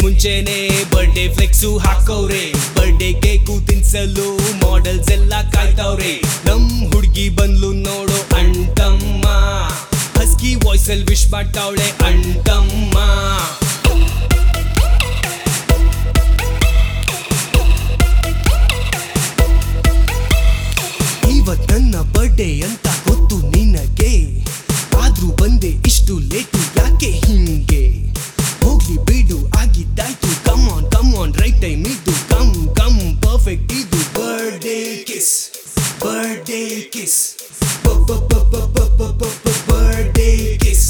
ಮುಂಚೆನೆ birthday flex ಹಾಕವ್ರೆ birthday cake ತಿನ್ಸಲು ಮಾಡೆಲ್ಸ್ ಎಲ್ಲ ಕಾಯ್ತವ್ರೆ ನಮ್ ಹುಡ್ಗಿ ಬಂದ್ಲು ನೋಡು ಅಂಟಮ್ಮ ಹಸ್ಕಿ ವಾಯ್ಸಲ್ ವಿಶ್ ಮಾಡ್ತಾವಳೆ ಅಂಟಮ್ಮ ಇವತ್ ನನ್ನ ಬರ್ಡೇ ಅಂತ ಗೊತ್ತು ನಿನಗೆ ಆದ್ರೂ ಬಂದೆ ಇಷ್ಟು ಲೇಟು ಯಾಕೆ ಹಿಂಗೆ ಹೋಗ್ಲಿ ಬಿಡು ಆಗಿದ್ದಾಯ್ತು come on come on right time ಇದು ಕಮ್ ಕಮ್ ಪರ್ಫೆಕ್ಟ್ ಇದು birthday kiss birthday kiss birthday kiss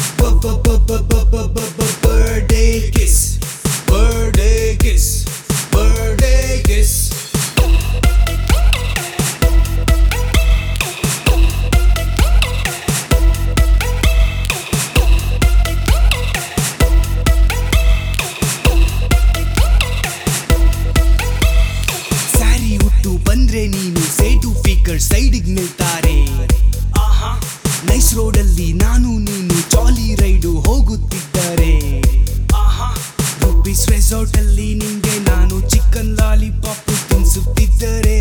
birthday kiss birthday kiss birthday kiss sari ಉಟ್ಟು ಬಂದ್ರೆ ನೀನು ಸೇಟು ಫಿಗರ್ ಸೈಡಿಗೆ ನಿಲ್ತಾರೆ ನೈಸ್ ರೋಡಲ್ಲಿ ನಾನು ನೀನು ಜಾಲಿ ರೈಡು ಹೋಗುತ್ತಿದ್ದರೆ ರುಬೀಸ್ ರೆಸಾರ್ಟ್ ಅಲ್ಲಿ ನಿಂಗೆ ನಾನು ಚಿಕನ್ ಲಾಲಿಪಾಪ್ ತಿನ್ಸುತ್ತಿದ್ದರೆ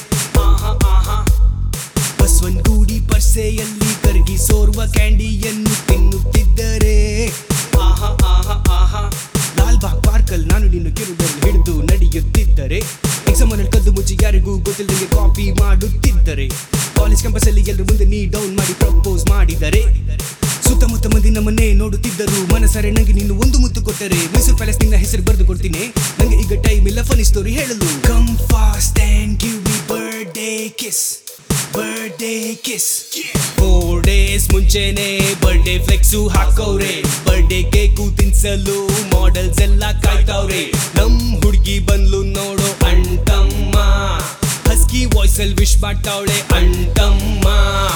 ಬಸವನಗೂಡಿ ಪರ್ಸೆಯಲ್ಲಿ ಕರಗಿ ಸೋರ್ವ ಕ್ಯಾಂಡಿಯನ್ನು ತಿನ್ನುತ್ತಿದ್ದರೆ ಆಹಾ ಆಹಾ ಆಹಾ ಲಾಲ್ಬಾಗ್ ಪಾರ್ಕಲ್ ನಾನು ನಿನ್ನ ಕಿರುಬೆರಳು ಹಿಡಿದು ನಡೆಯುತ್ತಿದ್ದರೆ ಎಕ್ಸಾಮ್ ಅಲ್ಲಿ ಕದ್ದು ಮುಚ್ಚಿ ಯಾರಿಗೂ ಗೊತ್ತಿಲ್ಲದಂಗೆ ಕಾಪಿ ಮಾಡುತ್ತಿದ್ದರೆ ಕಾಲೇಜ್ ಕ್ಯಾಂಪಸ್ ಅಲ್ಲಿ ಎಲ್ಲರೂ ಮುಂದೆ ನೀ ಡೌನ್ ಮಾಡಿ ಪ್ರಪೋಸ್ ಮಾಡಿದರೆ ಸುತ್ತಮುತ್ತ ಮಂದಿ ನಮ್ಮನ್ನೇ ನೋಡುತ್ತಿದ್ದರು ಮನಸರೆ ನಂಗೆ ನೀನು ಒಂದು ಮುತ್ತು ಕೊಟ್ಟರೆ ಮೈಸೂರು ಪ್ಯಾಲೇಸ್ ನಿನ್ನ ಹೆಸರು ಬರೆದು ಕೊಡ್ತೀನಿ ನಂಗೆ ಈಗ ಟೈಮ್ ಇಲ್ಲ ಫನಿ ಸ್ಟೋರಿ ಹೇಳಲು come fast and give me birthday kiss birthday kiss four days ಮುಂಚೆನೆ ಬರ್ಡೇ ಫ್ಲೆಕ್ಸು ಹಾಕವ್ರೆ ಬರ್ಡೇ ಕೇಕು ತಿನ್ಸಲು ಮಾಡೆಲ್ಸ್ ಎಲ್ಲ ಕಾಯ್ತವ್ರೆ ನಮ್ ಹುಡ್ಗಿ ಬಂದ್ಲು ನೋಡು ಅಂಟಮ್ಮ ಹಸ್ಕಿ ವಾಯ್ಸಲ್ ವಿಶ್ ಮಾಡ್ತಾವಳೆ ಅಂಟಮ್ಮ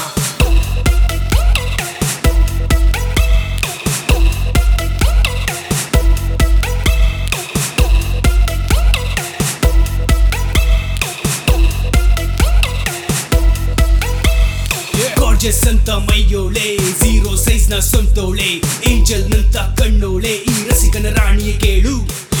ಗಾರ್ಜಸ್ ಅಂತ ಮೈಯೋಳೆ ಝೀರೋ ಸೈಜ್ ನ ಸ್ವಂತೋಳೆ ಏಂಜಲ್ ನಂತ ಕಣ್ಣೋಳೆ ಈ ರಸಿಕನ ರಾಣಿಯ ಕೇಳು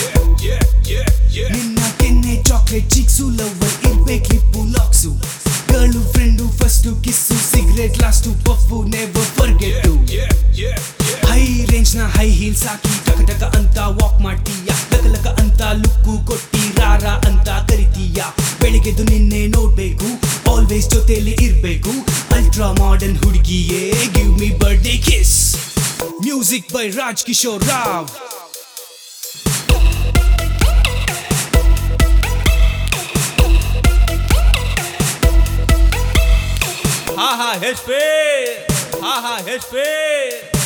ನಿನ್ನ ಕೆನ್ನೆ ಚಾಕ್ಲೇಟ್ ಚಿಕ್ಸು ಲವರ್ ಇರ್ಬೇಕು lip locks girlfriend first kiss cigarette last puff never forget high range ನ ಹೈ ಹೀಲ್ಸ್ ಹಾಕಿ ಟಕ ಟಕ ಅಂತ ವಾಕ್ ಮಾಡ್ತೀಯ ಲಕ ಲಕ ಅಂತ ಲುಕ್ಕು ಕೊಟ್ಟಿ ರಾರ ಅಂತ ಕರಿತೀಯ ಬೆಳಿಗ್ಗೆದು ನಿನ್ನೆ ನೋಡ್ಬೇಕು ಆಲ್ವೇಸ್ ಜೊತೆಲಿ ಇರ್ಬೇಕು ಅಲ್ಟ್ರಾ ಮಾಡರ್ನ್ ಹುಡುಗಿಯೇ give me birthday kiss music by Raj Kishore Rao Ha ha, HP! Ha ha, HP!